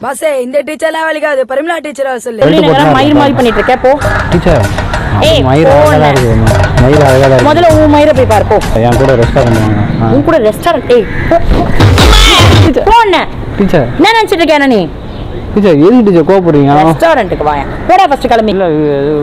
பாசே இந்த டீச்சர்லாம் வலிக்காது பரிமலா டீச்சரா சொல்லு சொல்லி நேரம் மயிர் மாதிரி பண்ணிட்டு இருக்க போ டீச்சர் ஏய், மயிர் அழகாக போன. தான் இருக்குது மயிர் அழகாக தான் முதல்ல உன் மயிரை போய் பாரு போ இருக்குது என் கூட ரெஸ்டாக பண்ணுவாங்க ஆ உன் கூட ரெஸ்டாரண்ட் ஏய் போன டீச்சர் என்ன நினைச்சிட்டு இருக்க நீ டீச்சர் எதுக்கு டீச்சர் கோவப்படுறீங்க ரெஸ்டாரண்ட்டுக்கு வாயா போடா ஃபர்ஸ்ட் கிளம்பி இல்லை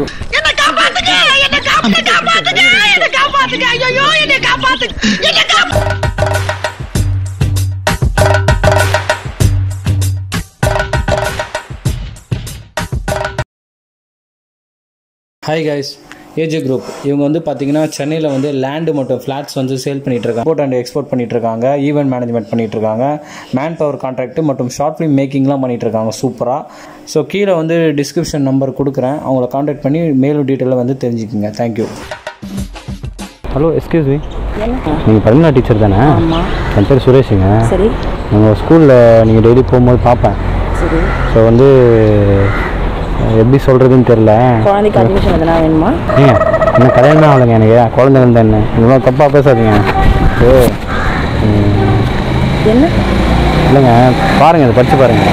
ஹாய் கைஸ் ஏஜே குரூப் இவங்க வந்து பார்த்தீங்கன்னா சென்னையில் வந்து லேண்டு மற்றும் ஃப்ளாட்ஸ் வந்து சேல் பண்ணிட்டு இருக்காங்க இம்போர்ட் அண்ட் எக்ஸ்போர்ட் பண்ணிட்டு இருக்காங்க ஈவெண்ட் மேனேஜ்மெண்ட் பண்ணிட்டு இருக்காங்க மேன் பவர் கான்ட்ராக்ட் மற்றும் ஷார்ட் ஃபிலிம் மேக்கிங்லாம் பண்ணிட்டு இருக்காங்க சூப்பராக ஸோ கீழே வந்து டிஸ்கிரிப்ஷன் நம்பர் கொடுக்குறேன் அவங்கள கான்டாக்ட் பண்ணி மேலும் டீட்டெயிலாக வந்து தெரிஞ்சுக்கோங்க தேங்க்யூ ஹலோ எக்ஸ்கியூஸ் மீ நீங்கள் பரிமலா டீச்சர் தானே என் பேர் சுரேஷுங்க சரி உங்கள் ஸ்கூலில் நீங்கள் டெய்லி போகும்போது பார்ப்பேன் சரி ஸோ வந்து எப்படி சொல்கிறதுன்னு தெரில குழந்தைக்கு அட்மிஷன் எதனா வேணுமா ஏங்க என்ன கல்யாணமே ஆகலைங்க எனக்கு குழந்தை இருந்தா என்ன இந்த மாதிரி தப்பாக பேசாதீங்க ஓ ம், என்ன இல்லைங்க பாருங்கள் இதை படித்து பாருங்கள்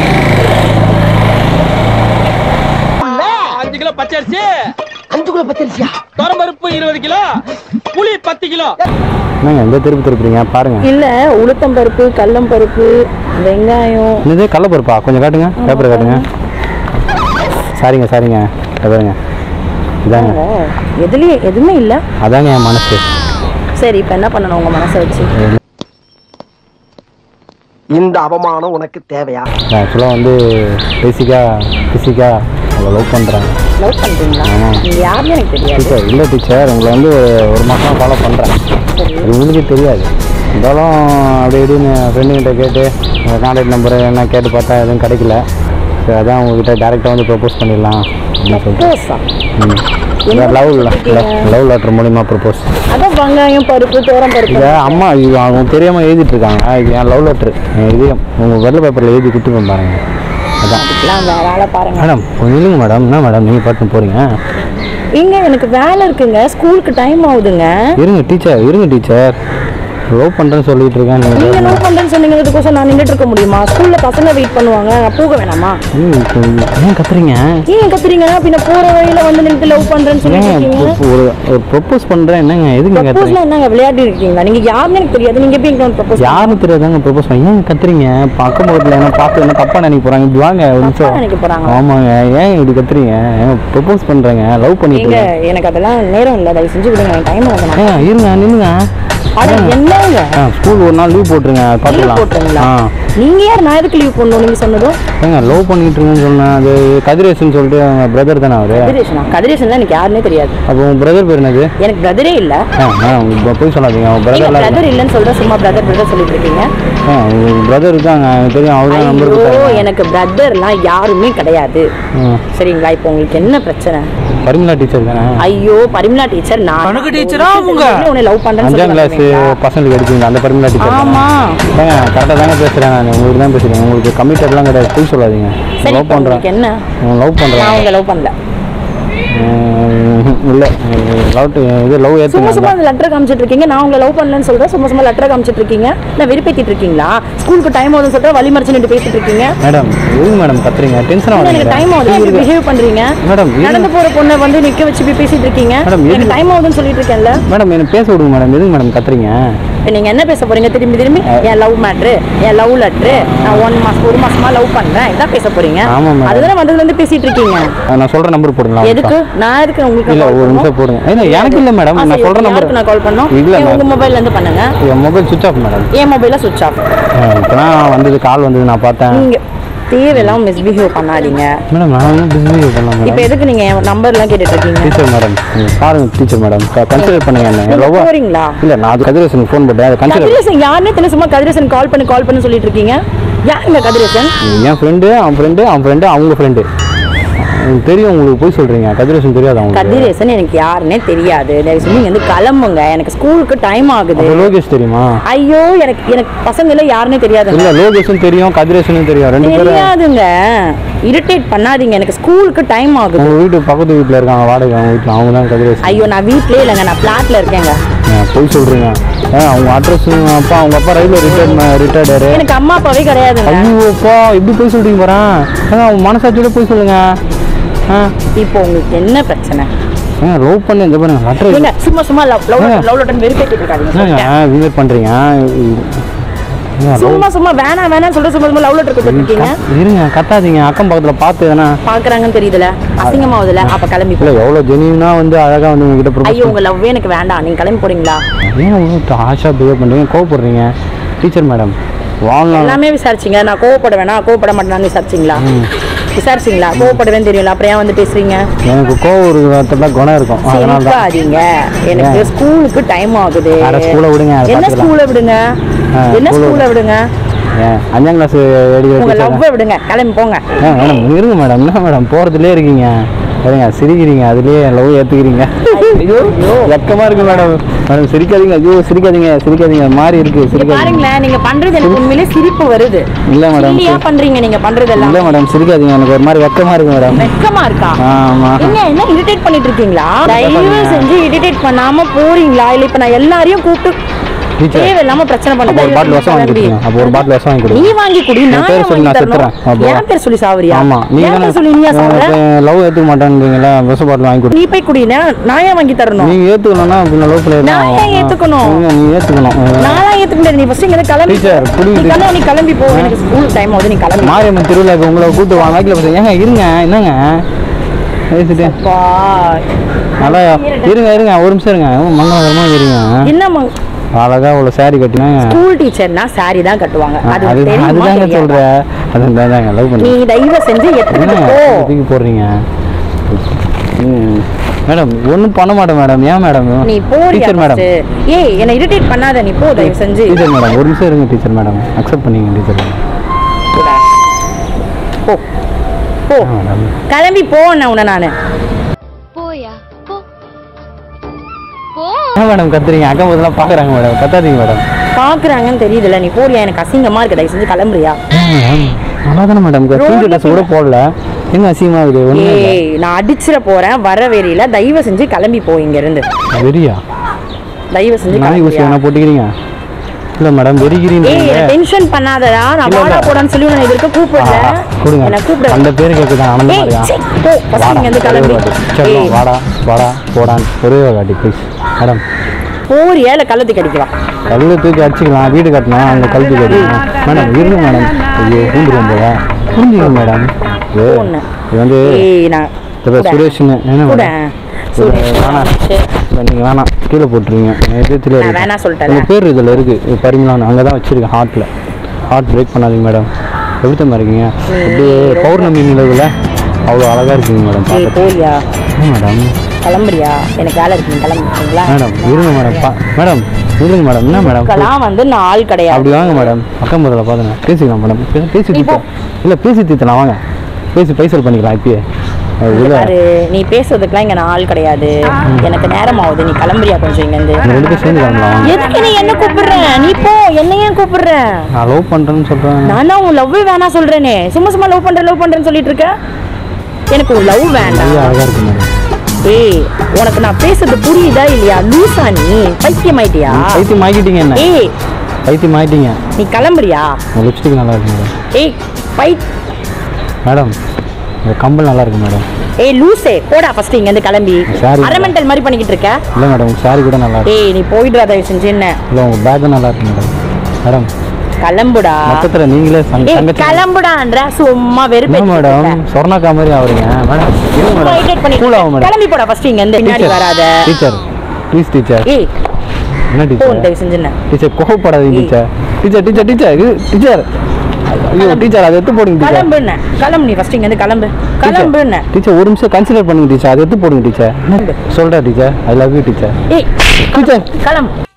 அஞ்சு கிலோ பச்சரிசி அஞ்சு கிலோ பச்சரிசியா பருப்பு இருபது கிலோ புளி பத்து கிலோ என்னங்க எந்த திருப்பி திருப்புறீங்க பாருங்கள் இல்ல உளுத்தம் பருப்பு கல்லம் பருப்பு வெங்காயம் இது கடலப்பருப்பா கொஞ்சம் காட்டுங்க பேப்பரை காட்டுங்க சாரிங்க சாரிங்க இதை பாருங்க இதாங்க எதுலயும் எதுவுமே இல்ல அதாங்க என் மனசு சரி இப்ப என்ன பண்ணணும் உங்க மனசை வச்சு இந்த அவமானம் உனக்கு தேவையா ஆக்சுவலாக வந்து பேசிக்காக ஃபிசிக்காக உங்களை லவ் பண்ணுறேன் லவ் பண்றீங்களா ஆமா. நீங்க யாருன்னு எனக்கு தெரியாது டீச்சர் இல்லை டீச்சர் உங்களை வந்து ஒரு- ஒரு மாதம் ஃபாலோ பண்ணுறேன் அது உங்களுக்கே தெரியாது இருந்தாலும் அப்படி இப்படின்னு ஃப்ரெண்டுங்கிட்ட கேட்டு உங்கள் கான்டாக்ட் நம்பர் என்ன கேட்டு பார்த்தா எதுவும் கிடைக்கல சரி அதான் உங்ககிட்ட டேரெக்டாக வந்து ப்ரப்போஸ் பண்ணிடலாம் அப்படின்னு சொல்லிட்டு ப்ரோஸா ம் லவ் லவ் லெட்டர் மூலிமா ப்ரப்போஸ் அதான் வெங்காயம் பருப்பு தோரம் பருப்பு இதை அம்மா இது அவங்க தெரியாமல் எழுதிட்டு இருக்காங்க இது என் லவ் லெட்ரு என் இதயம் உங்கள் வெள்ளை பேப்பரில் எழுதி கொடுத்துருக்கோம் பாருங்க அதான் எல்லாம் வேற ஆளை பாருங்க மேடம் கொஞ்சம் இல்லைங்க மேடம் என்ன மேடம் நீங்கள் பாட்டு போகிறீங்க இங்க எனக்கு வேலை இருக்குங்க ஸ்கூலுக்கு டைம் ஆகுதுங்க இருங்க டீச்சர் இருங்க டீச்சர் லவ் பண்ணுறேன்னு சொல்லிட்டு இருக்கேன் நீங்க நீங்கள் என்ன பண்றேன்னு சொன்னீங்கிறதுக்கோசம் நான் நின்றுட்டு இருக்க முடியுமா ஸ்கூல்ல பசங்க வெயிட் பண்ணுவாங்க நான் போக வேணாமா ம், இப்போ ஏன் கத்துறீங்க ஏன் கத்துறீங்க பின்ன போற வழியில வந்து நின்று லவ் பண்றேன்னு சொல்லிட்டு ஏங்க இருக்கீங்க இப்போ ஒரு ஒரு ப்ரொப்போஸ் பண்ணுறேன் என்னங்க எதுக்கு கத்துறீங்க ப்ரப்போஸ்லாம் என்னங்க விளையாடி இருக்கீங்களா நீங்க யாருன்னு எனக்கு தெரியாது நீங்க எப்படி எங்க ப்ரப்போஸ் யாரும் தெரியாதாங்க ப்ரொப்போஸ் பண்ணி ஏன் கத்துறீங்க பக்கம் பக்கத்தில் என்ன பார்த்து என்ன தப்பாக நினைக்க போகிறாங்க இப்படி வாங்க ஒரு தப்பா நிமிஷம் நினைக்க போறாங்க ஆமாங்க ஏன் இப்படி கத்துறீங்க ஏங்க ப்ரொப்போஸ் பண்ணுறேங்க லவ் பண்ணிட்டு ஏங்க இருக்கேன். எனக்கு அதெல்லாம் நேரம் இல்ல தயவு செஞ்சு விடுங்க எனக்கு டைம் ஆகுது ஏங்க இருங்க நில்லுங்க அட என்னங்க ஆ ஸ்கூல் ஒரு நாள் லீவ் போட்டுருங்க லீவ் பார்த்துக்கலாம் போட்டுங்களா ஆ நீங்க யார் நான் எதுக்கு லீவ் பண்ணணும் நீங்க சொன்னதும் ஏங்க லவ் பண்ணிட்டு இருக்கேன்னு சொன்னேன் அது கதிரேசன் சொல்லிட்டு அவங்க பிரதர் தானே அவரு கதிரேஷனா கதிரேஷன் எனக்கு யாருன்னே தெரியாது அப்போ உங்க பிரதர் பேர் என்னது எனக்கு பிரதரே இல்ல ஆ மேடம் இப்போ போய் சொல்லாதீங்க அவங்க நீங்க பிரதர்லாம் பிரதர் இல்லைன்னு சொல்ற சும்மா பிரதர் பிரதர் சொல்லிட்டு இருக்கீங்க ஆ உங்க பிரதர் இருக்காங்க எனக்கு தெரியும் அவர் தான் நம்பர் ஐயோ கொடுத்தாங்க எனக்கு பிரதர்லாம் யாருமே கிடையாது ம். சரிங்களா இப்போ உங்களுக்கு என்ன பிரச்சனை பரிமலா டீச்சர் தானே ஐயோ பரிமலா டீச்சர் நான் கணக்கு டீச்சரா அவங்க? உன்னை லவ் பண்றேன்னு அஞ்சாம் சொல்லி கிளாஸ் வந்தீங்களா? பசங்களுக்கு எடுத்தீங்க அந்த பரிமலா டீச்சர் ஆமா ஏங்க கரெக்டாக தாங்க பேசுகிறேன் நான் உங்களுக்கு தான் பேசுகிறேன் உங்களுக்கு கமிட்டட்லாம் கிடையாது போய் சொல்லாதீங்க சரி லவ் இப்போ பண்ணுறேன் உங்களுக்கு என்ன லவ் நான் பண்ணுறேன் உங்களை லவ் பண்ணல இல்லை லவ் இது லவ் சும்மா ஏற்றுங்க சும்மா அந்த லெட்டர் காமிச்சிட்டு இருக்கீங்க நான் உங்களை லவ் பண்ணலன்னு சொல்றேன் சும்மா சும்மா லெட்டர் காமிச்சிட்டு இருக்கீங்க நான் வெறுப்பேத்திட்டு இருக்கீங்களா ஸ்கூலுக்கு டைம் ஆகுதுன்னு சொல்லிட்டு வழி மறைச்சு நின்று பேசிட்டு இருக்கீங்க மேடம் எதுக்கு மேடம் கத்துறீங்க டென்ஷன் இல்ல, எனக்கு டைம் ஆகுது எப்படி ஆகுது பிஹேவ் பண்றீங்க மேடம் இது- நடந்து போற பொண்ணை வந்து நிக்க வச்சு இப்படி பேசிட்டு இருக்கீங்க மேடம், இது- எனக்கு டைம் ஆகுதுன்னு சொல்லிட்டு இருக்கேன்ல மேடம் எனக்கு பேச விடுங்க மேடம் எதுக்கு மேடம் கத்துறீங்க இப்ப நீங்க என்ன பேச போறீங்க திரும்பி திரும்பி என் லவ் மேட்ரு என் லவ் லெட்ரு நான் ஒன் மாசம் ஒரு மாசமா லவ் பண்றேன் இதான் பேச போறீங்க ஆமா, madam. அதுதானே வந்ததுல இருந்து பேசிட்டு இருக்கீங்க அஹ் நான் சொல்ற நம்பர் போடுங்களா ஒரு எதுக்கு நிமிஷம்? நான் எதுக்கு உங்களுக்கு இல்ல call ஒரு பண்ணணும்? நிமிஷம் போடுங்க இல்ல எனக்கு இல்ல மேடம் ஆ, நான் சரி, சொல்ற okay, நம்பர் யாருக்கு நான் கால் பண்ணணும் இல்ல ஏன் உங்க மேடம் மொபைல்ல இருந்து பண்ணுங்க என் மொபைல் சுவிச் ஆஃப் மேடம் என் மொபைல சுவிச் ஆஃப் இப்பதான் வந்தது கால் வந்தது நான் பார்த்தேன் நீங்க தேவையெல்லாம் மிஸ்பிஹேவ் பண்ணாதீங்க மேடம் நான் வந்து பிஸி பண்ணலாம் இப்ப மேடம் எதுக்கு நீங்க என் நம்பர்லாம் கேட்டுட்டு இருக்கீங்க டீச்சர் மேடம் நீங்க பாருங்க டீச்சர் மேடம் கன்சிடர் பண்ணுங்க என்ன நீங்க லவ் போறீங்களா இல்ல நான் அது கதிரேசனுக்கு ஃபோன் போட்டேன் அதை கன்சிடர் கதிரேசன் யாருன்னே தெரியல சும்மா கதிரேசன் கால் பண்ணி கால் பண்ணி சொல்லிட்டு இருக்கீங்க யாருங்க கதிரேசன் என் ஃப்ரெண்டு அவன் ஃப்ரெண்டு அவன் ஃப்ரெண்டு அவங்க ஃப்ரெண்டு தெரியும் உங்களுக்கு போய் சொல்றீங்க கதிரேசன் தெரியாது அவங்களுக்கு கதிரேசன் எனக்கு யாருன்னே தெரியாது தயவு செஞ்சு நீங்க வந்து கிளம்புங்க எனக்கு ஸ்கூலுக்கு டைம் ஆகுது அப்ப லோகேஷ் தெரியுமா ஐயோ எனக்கு எனக்கு பசங்க எல்லாம் யாருன்னே தெரியாதுங்க இல்ல லோகேஷும் தெரியும் கதிரேசனும் தெரியும் ரெண்டு பேரும் தெரியாதுங்க இரிட்டேட் பண்ணாதீங்க எனக்கு ஸ்கூலுக்கு டைம் ஆகுது உங்க வீட்டு பக்கத்து வீட்டுல இருக்காங்க வாடகை அவங்க வீட்டுல அவங்க தான் கதிரேசன் ஐயோ நான் வீட்லயே இல்லைங்க நான் பிளாட்ல இருக்கேங்க ஏன் பொய் சொல்கிறீங்க ஏன் அவங்க அட்ரஸ் அப்பா அவங்க அப்பா ரயில்வே ரிட்டையர்ட் ரிட்டையர்டாரு எனக்கு அம்மா அப்பாவே கிடையாதுங்க ஐயோப்பா எப்படி போய் சொல்றீங்க போகிறேன் ஏங்க அவங்க மனசாட்சியோட போய் சொல்லுங்க ஆ இப்போ உங்களுக்கு என்ன பிரச்சனை ஏங்க லவ் பண்ணி இந்த பாருங்க லெட்டர் நீங்க சும்மா சும்மா லவ் லவ் ஏங்க. லவ் லெட்டர் வெறுப்பேத்திட்டு இருக்காதீங்க என்னங்க சொல்லிட்டேன். விவேக் பண்ணுறீங்க சும்மா சும்மா வேணாம் வேணாம் சொல்லிட்டு சும்மா சும்மா லவ் லெட்டர் கொடுத்துருக்கீங்க இருங்க கத்தாதீங்க அக்கம் பக்கத்தில் பார்த்து எதனா பாக்குறாங்கன்னு தெரியுதுல அசிங்கமாவதுல அப்ப கிளம்பி போ இல்லை எவ்வளோ ஜெனியூனாக வந்து அழகாக வந்து உங்ககிட்ட ஐயோ ப்ரொபோஸ் உங்க லவ்வே எனக்கு வேண்டாம் நீங்க கிளம்பி போறீங்களா ஏன் இவ்வளோ ஆஷா பிஹேவ் பண்ணுறீங்க கோவப்படுறீங்க டீச்சர் மேடம் வாழ்நாள் எல்லாமே விசாரிச்சீங்க நான் கோவப்பட வேணாம் கோவப்பட மாட்டேன்னு விசாரிச்சிங்களா விசாரிச்சிங்களா கோவப்படுவேன்னு தெரியல அப்புறம் ஏன் வந்து பேசுறீங்க எனக்கு கோவம் இருக்கிறதுல குணம் இருக்கும் அதனால தான் சிரிக்காதீங்க எனக்கு ஸ்கூலுக்கு டைம் ஆகுது அட, ஸ்கூலை விடுங்க, அதை என்ன பார்த்துக்கலாம். ஸ்கூலை விடுங்க ஆ, என்ன ஸ்கூலை ஸ்கூலை விடுங்க ஏன் அஞ்சாம் கிளாஸ் எடி உங்க டீச்சர் லவ்வை விடுங்க கிளம்பி போங்க ஏன் மேடம் இருங்க மேடம் என்ன மேடம் போகிறதுலே இருக்கீங்க சரிங்க சிரிக்கிறீங்க அதுலேயே லவ் ஏற்றுக்கிறீங்க ஐயோ வெக்கமாக இருக்கு மேடம் மேடம் சிரிக்காதீங்க ஐயோ சிரிக்காதீங்க சிரிக்காதீங்க மாறி இருக்கு இங்க சிரிக்காதீங்க பாருங்களேன் நீங்க பண்றது எனக்கு உண்மையிலே சிரிப்பு வருது இல்லை மேடம் இல்லையா பண்றீங்க நீங்க பண்றது எல்லாம் இல்லை மேடம் சிரிக்காதீங்க எனக்கு ஒரு மாதிரி வெக்கமாக இருக்கு மேடம் வெக்கமா இருக்கா ஆமாம் என்ன என்ன இரிட்டேட் பண்ணிட்டு இருக்கீங்களா தயவு செஞ்சு இரிட்டேட் பண்ணாம போறீங்களா இல்ல இப்ப நான் எல்லாரையும் கூப்பிட்டு டீச்சர் தேவையில்லாம பிரச்சனை அப்போ ஒரு பண்ண பாட்டில் விஷம் வாங்கி கொடுங்க அப்போ ஒரு பாட்டில் விஷம் வாங்கி நீ கொடுங்க வாங்கி குடி என் நான் பேர் ஏன் சொல்லி வாங்கி நான் தரணும் செத்துறேன். அப்போ. என் பேர் சொல்லி சாவரியா ஆமாம் என் நீங்கள் பேர் சொல்லி நீயா சாவற லவ் ஏற்றுக்க மாட்டேன்றீங்களா விஷ பாட்டில் வாங்கி கொடுங்க நீ போய் குடினா நான் ஏன் வாங்கி தரணும் நீங்கள் ஏற்றுக்கணும்னா பின்ன லவ் பண்ணி நான் ஏன் ஏத்துக்கணும்? நீ ஏற்றுக்கணும் நானா ஏத்துக்க முடியாது நீ ஃபர்ஸ்ட் இங்க இருந்து கிளம்பி Teacher, போ. புரியுது. நீ கிளம்பி நீ கிளம்பி போ எனக்கு ஸ்கூல் டைம் ஆகுது நீ கிளம்பி மாரியம்மன் திருவிழாக்கு உங்களை கூப்பிட்டு வாங்க வாக்கில் பேசுங்க ஏங்க இருங்க என்னங்க பேசிட்டு வா நல்லா இருங்க இருங்க ஒரு நிமிஷம் இருங்க மங்களகரமாக இருங்க என்ன அழகா உள்ள saree கட்டினா ஸ்கூல் டீச்சர்னா சாரி தான் கட்டுவாங்க அது அது உனக்கு தெரியுமா அதுதாங்க தெரியாதா? சொல்கிறேன் அது தாங்க லவ் நீ பண்ணி தயவு செஞ்சு எடுத்துட்டு என்னங்க போ தூக்கி போடுறீங்க ம் மேடம் ஒன்றும் பண்ண மாட்டேன் மேடம் ஏன் மேடம் நீ போறியா டீச்சர் மேடம் first? ஏய் என்ன இரிட்டேட் பண்ணாத நீ போ தயவு செஞ்சு டீச்சர் மேடம் ஒரு நிமிஷம் இருங்க டீச்சர் மேடம் அக்செப்ட் பண்ணிங்க டீச்சர் போ போ மேடம் கிளம்பி போன உன்னை நானு போயா போ போ ஏன் மேடம் கத்துறீங்க அக்கம் போதெல்லாம் பார்க்குறாங்க மேடம் கத்தாதீங்க மேடம் பாக்குறாங்கன்னு தெரியுதுல நீ போறியா எனக்கு அசிங்கமா இருக்கு தயவு செஞ்சு கிளம்புறியா மேடம் நல்லா தானே மேடம் தூங்கி ட்ரெஸ் கூட போடல எங்க அசிங்கமா இருக்குது ஒன்றும் இல்லை ஏய் நான் அடிச்சிட போறேன் வர வெறியில தயவு செஞ்சு கிளம்பி போ இங்க இருந்து வெறியா தயவு செஞ்சு நாய் ஊசி கிளம்புறியா வேணா போட்டுக்கிறீங்க இல்லை மேடம் வெறிக்கிறீங்க ஏய் டென்ஷன் பண்ணாதடா நான் இல்ல, வாடா இல்ல. போடான்னு சொல்லி உன்னை இது வரைக்கும் கூப்பிடல ஆஹா, கொடுங்க என்ன கூப்பிட அந்த பேரு கேட்குதான் ஆனந்தமா ஏய் இருக்கா சீ, போ ஃபர்ஸ்ட் இங்க இருந்து கிளம்பி சரி ஏய் வாடா வாடா போடான் ஒரே ஒரு வாட்டி ப்ளீஸ் மேடம் போறியா இல்ல கள்ளத்து கடிக்கவா கல்லு தூக்கி அடிச்சுக்கலாம் வீடு கட்டணும் அவங்க கல் தூக்கி அடிக்கணும் மேடம் இருங்க மேடம் ஐயோ பூந்துருவோம் போல புரிஞ்சுங்க மேடம் இது ஒண்ணு. இது வந்து ஏய் நான் இப்போ சுரேஷ்னு என்ன கூட மேடம் சுரேஷ் வேணாம் சரி. இப்போ நீங்கள் வேணாம் கீழே போட்டுருவீங்க எதிர்த்துல நான் வேணாம் சொல்லிட்டேன்ல. உங்கள் பேர் இதில் இருக்குது பரிமளான்னு அங்கே தான் வச்சுருக்கேன் ஹார்ட்டில் ஹார்ட் பிரேக் பண்ணாதீங்க மேடம் எப்படி தம்மா இருக்கீங்க அப்படியே பௌர்ணமி நிலவில் அவ்வளோ அழகாக இருக்கீங்க மேடம் ஏய் பார்க்க போறியா மேடம் கிளம்புறியா எனக்கு வேலை இருக்கு நீ கிளம்புறீங்களா மேடம் இருங்க மேடம் பா மேடம் இருங்க மேடம் என்ன மேடம் இதுக்கெல்லாம் வந்து நான் ஆள் கிடையாது அப்படி வாங்க மேடம் அக்கம் முதல்ல பாருங்க பேசிக்கலாம் மேடம் பே- பேசி நீ போ. தீர்த்தலாம் இல்லை பேசி தீர்த்தலாம் வாங்க பேசி பைசல் பண்ணிக்கலாம் இப்பயே அது இங்க இல்லை பாரு நீ பேசுறதுக்குலாம் இங்க நான் ஆள் கிடையாது எனக்கு நேரம் ஆகுது நீ கிளம்புறியா கொஞ்சம் இங்க இருந்து நம்ம ரெண்டு பேரும் சேர்ந்து கிளம்பலாம் வாங்க எதுக்கு நீ என்ன கூப்பிடுற நீ போ என்ன ஏன் கூப்பிடுற நான் லவ் பண்ணுறேன்னு சொல்கிறேன் நான் தான் உன் லவ்வே வேணாம் சொல்றேனே சும்மா சும்மா லவ் பண்றேன் லவ் பண்றேன்னு சொல்லிட்டு இருக்க எனக்கு உன் லவ் வேண்டாம் நிறைய அழகாக இருக்கு மேடம் ஏய் உனக்கு நான் பேசுறது புரியுதா இல்லையா லூசா நீ பைத்தியம் ஆயிட்டியா பைத்தியம் ஆகிட்டீங்க என்ன ஏய் பைத்தியம் ஆகிட்டீங்க நீ கிளம்புறியா உங்கள் லிப்ஸ்டிக் நல்லா இருக்கு மேடம் ஏய் பை மேடம் இந்த கம்பல் நல்லா இருக்கு மேடம் ஏய் லூசே போடா ஃபர்ஸ்ட் இங்க இருந்து கிளம்பி Sorry. அரமெண்டல் மாதிரி பண்ணிக்கிட்டு இருக்க இல்லை மேடம் உங்கள் சாரி கூட நல்லா இருக்கு ஏய் நீ போயிடுறா தயவு செஞ்சு என்ன இல்லை உங்கள் பேக்கும் நல்லா இருக்கு மேடம் மேடம் கிளம்புடா மொத்தத்தில் நீங்களே சங்க ஏய் தங்கச்சி கிளம்புடான்ற சும்மா என்ன வெறுப்பு மேடம் சொர்ணாக்கா மாதிரி ஆகுறீங்க மேடம் இருங்க மேடம் பண்ணி கூல் ஆகும் மேடம் கிளம்பி போடா ஃபர்ஸ்ட் இங்க இருந்து பின்னாடி வராத டீச்சர் ப்ளீஸ் டீச்சர் ஏய் என்ன போ டீச்சர் தயவு செஞ்சு என்ன டீச்சர் கோவப்படாதீங்க டீச்சர் டீச்சர் டீச்சர் டீச்சர் இது டீச்சர் ஐயோ டீச்சர் அதை எடுத்து போடுங்க டீச்சர் கிளம்பு என்ன கிளம்பு நீ ஃபர்ஸ்ட் இங்க இருந்து கிளம்பு கிளம்பு என்ன டீச்சர் ஒரு நிமிஷம் கன்சிடர் பண்ணுங்க டீச்சர் அதை எடுத்து போடுங்க டீச்சர் சொல்கிறேன் teacher I love you teacher ஏய் டீச்சர் கிளம்பு